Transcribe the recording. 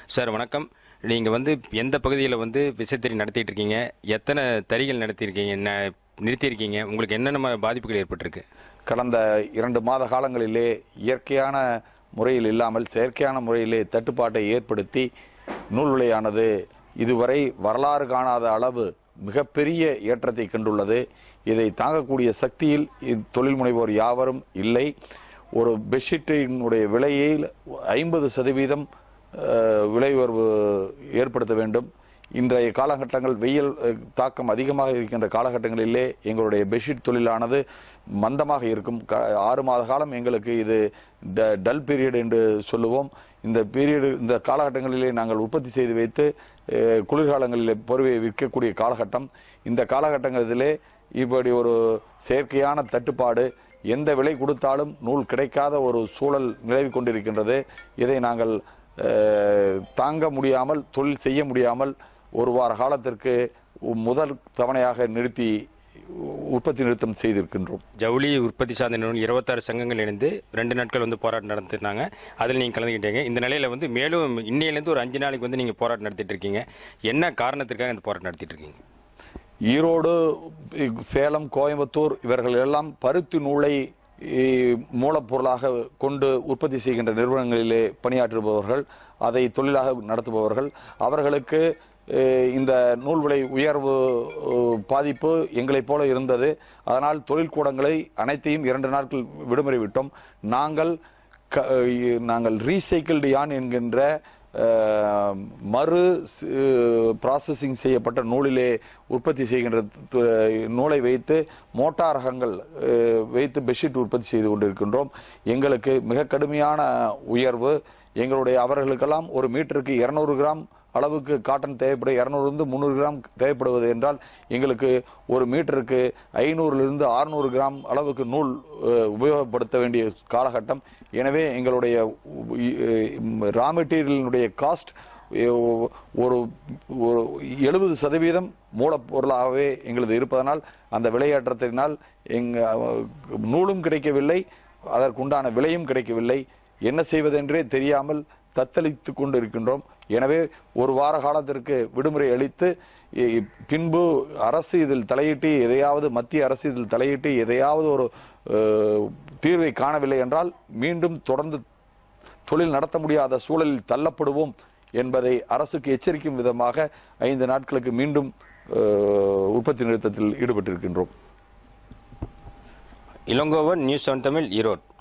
sir வணக்கம் நீங்கள் வந்து எந்த பகுதியில் வந்து விசைத்தறி நடத்திட்டு இருக்கீங்க எத்தனை தறிகள் நடத்தியிருக்கீங்க ந- நிறுத்தியிருக்கீங்க உங்களுக்கு என்னென்ன பாதிப்புகள் ஏற்பட்டிருக்கு கடந்த இரண்டு மாத காலங்களிலே இயற்கையான முறையில் இல்லாமல் செயற்கையான முறையிலே தட்டுப்பாட்டை ஏற்படுத்தி நூல் விலையானது இதுவரை வரலாறு காணாத அளவு மிகப்பெரிய ஏற்றத்தை கண்டுள்ளது இதை தாங்கக்கூடிய சக்தியில் தொழில் முனைவோர் யாவரும் இல்லை ஒரு பெட்ஷீட்டினுடைய விலையில் ஐம்பது சதவீதம் அஹ், விலை உயர்வு ஏற்படுத்த வேண்டும் இன்றைய காலகட்டங்கள் வெயில் அஹ், தாக்கம் அதிகமாக இருக்கின்ற காலகட்டங்களிலே எங்களுடைய பெட்ஷீட் தொழிலானது மந்தமாக இருக்கும் க- ஆறு மாத காலம் எங்களுக்கு இது ட- டல் பீரியட் என்று சொல்லுவோம் இந்த பீரியடு இந்த காலகட்டங்களிலே நாங்கள் உற்பத்தி செய்து வைத்து அஹ், குளிர்காலங்களிலே பொறுவை விற்கக்கூடிய காலகட்டம் இந்த காலகட்டங்களிலே இப்படி ஒரு செயற்கையான தட்டுப்பாடு எந்த விலை கொடுத்தாலும் நூல் கிடைக்காத ஒரு சூழல் நிலவி கொண்டிருக்கின்றது இதை நாங்கள் அஹ், தாங்க முடியாமல் தொழில் செய்ய முடியாமல் ஒரு வார காலத்திற்கு முதல் தவணையாக நிறுத்தி உற்பத்தி நிறுத்தம் செய்திருக்கின்றோம் ஜவுளி உற்பத்தி சார்ந்த நிறுவனம் இருபத்தாறு சங்கங்கள் இணைந்து ரெண்டு நாட்கள் வந்து போராட்டம் நடத்தினாங்க அதில் நீங்கள் கலந்துக்கிட்டீங்க இந்த நிலையில் வந்து மேலும் இன்னையிலேருந்து ஒரு அஞ்சு நாளைக்கு வந்து நீங்கள் போராட்டம் நடத்திட்டு இருக்கீங்க என்ன காரணத்திற்காக இந்த போராட்டம் நடத்திட்டு இருக்கீங்க ஈரோடு சேலம் கோயம்புத்தூர் இவர்கள் எல்லாம் பருத்தி நூலை இ, மூலப்பொருளாக கொண்டு உற்பத்தி செய்கின்ற நிறுவனங்களிலே பணியாற்றுபவர்கள் அதை தொழிலாக நடத்துபவர்கள் அவர்களுக்கு எ, இந்த நூல் விலை உயர்வு உ, பாதிப்பு எங்களைப் போல இருந்தது அதனால் தொழிற்கூடங்களை அனைத்தையும் இரண்டு நாட்கள் விடுமுறை விட்டோம் நாங்கள் க- இ, நாங்கள் ரீசைக்கிள்டு யான் என்கின்ற அஹ், மறு ப்ராசஸிங் செய்யப்பட்ட நூலிலே உற்பத்தி செய்கின்ற து- நூலை வைத்து மோட்டார் ரகங்கள் அஹ், வைத்து பெட்ஷீட் உற்பத்தி செய்து கொண்டிருக்கின்றோம் எங்களுக்கு மிக கடுமையான உயர்வு எங்களுடைய அவர்களுக்கெல்லாம் ஒரு மீட்டருக்கு இருநூறு கிராம் அளவுக்கு காட்டன் தேவைப்பட இருநூறுலேருந்து முந்நூறு கிராம் தேவைப்படுவது என்றால் எங்களுக்கு ஒரு மீட்டருக்கு ஐநூறுலேருந்து அறுநூறு கிராம் அளவுக்கு நூல் அஹ், உபயோகப்படுத்த வேண்டிய காலகட்டம் எனவே எங்களுடைய ரா மெட்டீரியலினுடைய காஸ்ட் ஒரு ஒரு எழுபது சதவீதம் மூலப்பொருளாகவே எங்களது இருப்பதனால் அந்த விலையேற்றத்தினால் எங்க அஹ், நூலும் கிடைக்கவில்லை அதற்குண்டான விலையும் கிடைக்கவில்லை என்ன செய்வதென்றே தெரியாமல் தத்தளித்து கொண்டு இருக்கின்றோம் எனவே ஒரு வார காலத்திற்கு விடுமுறை அளித்து இ- பின்பு அரசு இதில் தலையிட்டு எதையாவது மத்திய அரசு இதில் தலையிட்டு எதையாவது ஒரு அஹ், தீர்வை காணவில்லை என்றால் மீண்டும் தொடர்ந்து தொழில் நடத்த முடியாத சூழலில் தள்ளப்படுவோம் என்பதை அரசுக்கு எச்சரிக்கும் விதமாக ஐந்து நாட்களுக்கு மீண்டும் அஹ், உற்பத்தி நிறுத்தத்தில் ஈடுபட்டிருக்கின்றோம் இளங்கோவன் நியூஸ் செவன் தமிழ் ஈரோடு